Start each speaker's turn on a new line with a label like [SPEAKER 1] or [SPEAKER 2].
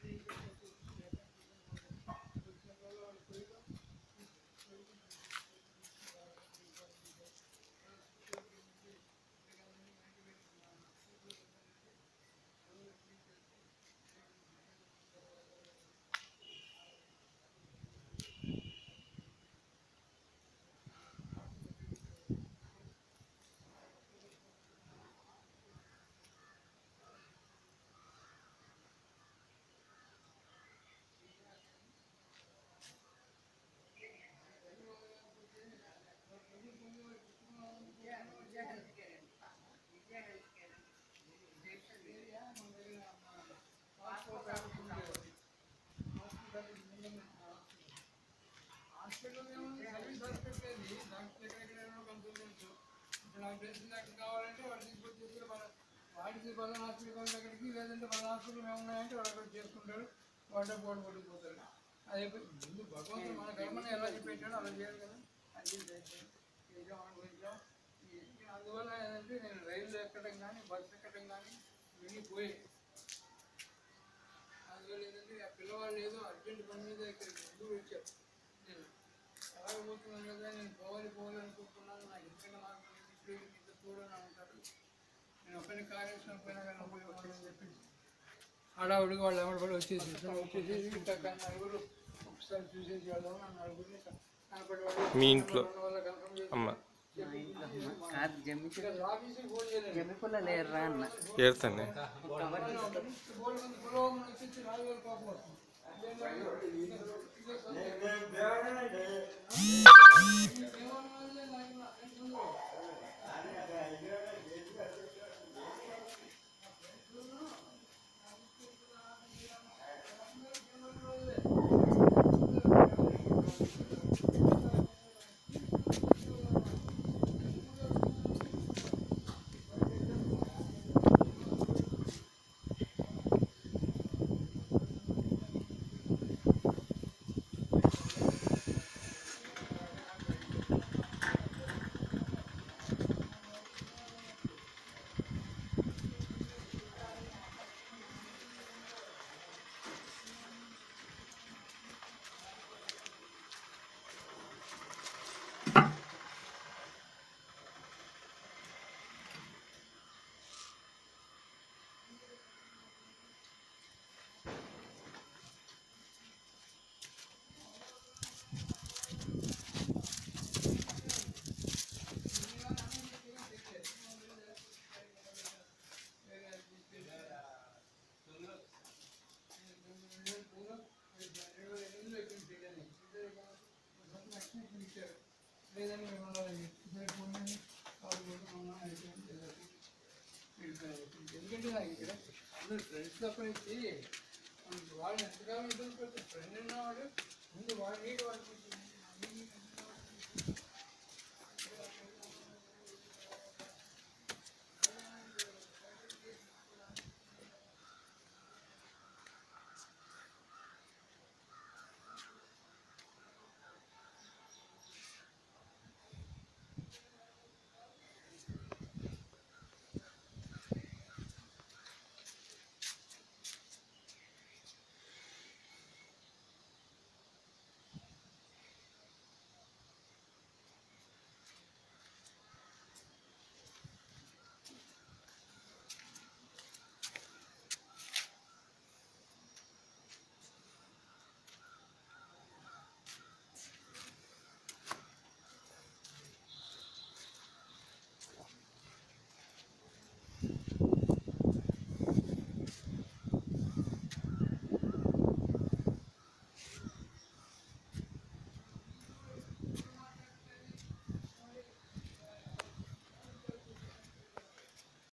[SPEAKER 1] నాకు తెలిసిన అక్కడ కావాలంటే వాడు తీసుకొచ్చి తీసుకుని మన వాడికి బలం హాస్పిటల్ కావాలి అక్కడికి లేదంటే మన హాస్పిటల్ మేము ఉన్నాయంటే వాడు అక్కడ చేసుకుంటాడు వాడే పోటీ పడిపోతాడు అది ముందు భగవంతుడు మన కర్మని ఎలా చెప్పేటాడో అలా చేయాలి కదా అది చేసాం అనుభవించాం ఈ- అందువల్ల ఏంటంటే నేను రైలు ఎక్కడం కానీ బస్సు ఎక్కడం కానీ ఇవన్నీ పోయి అందువల్ల ఏంటంటే ఆ పిల్లవాళ్ళు ఏదో అర్జెంట్ పని మీద ఇక్కడికి ముందు వచ్చారు నేను అలాగ పోతున్నాను కదా నేను పోవాలి పోవాలి అనుకుంటున్నాను నాకు ఎందుకంటే నాకు ఇప్పుడు ఇంత చూడని ఉంటారు నేను ఒక్కరిని కార్యక్రమం పోయినా కానీ పోయేవాళ్ళు అని చెప్పి హడావుడిగా వాళ్ళు ఎవరి పడి వచ్చేసి వచ్చేసి ఇంకా నలుగురు ఒకసారి చూసేసి వెళ్దాం ఆ నలుగురిని కనపడి వాళ్ళు
[SPEAKER 2] మీ ఇంట్లో
[SPEAKER 1] వాళ్ళ కన్ఫర్మ్ చేసి
[SPEAKER 2] అమ్మ
[SPEAKER 3] కాదు జమ్మి
[SPEAKER 1] ఆఫీస్కి ఫోన్ చేయలేదు
[SPEAKER 3] జమ్మి పుల్ల లేరురా అన్న
[SPEAKER 2] ఏడుతండి
[SPEAKER 3] కవర్ తీసుకొని
[SPEAKER 1] ఫోన్ మంది పురోగమనం వచ్చి నాలుగు వేల కోపం వస్తుంది లేదని మేము ఉండాలని చెప్పి ఫోన్ చేసి కాల్ చేసి అవునా అయిపోయింది లేదా ఎందుకంటే నాకు ఇక్కడ అందరు ఫ్రెండ్స్ తప్పనిచ్చి వాళ్ళని ఎంతకాలం ఇబ్బంది పెడతారు ఫ్రెండ్ ఉన్నవాడు ముందు వాడు నీటి వాడు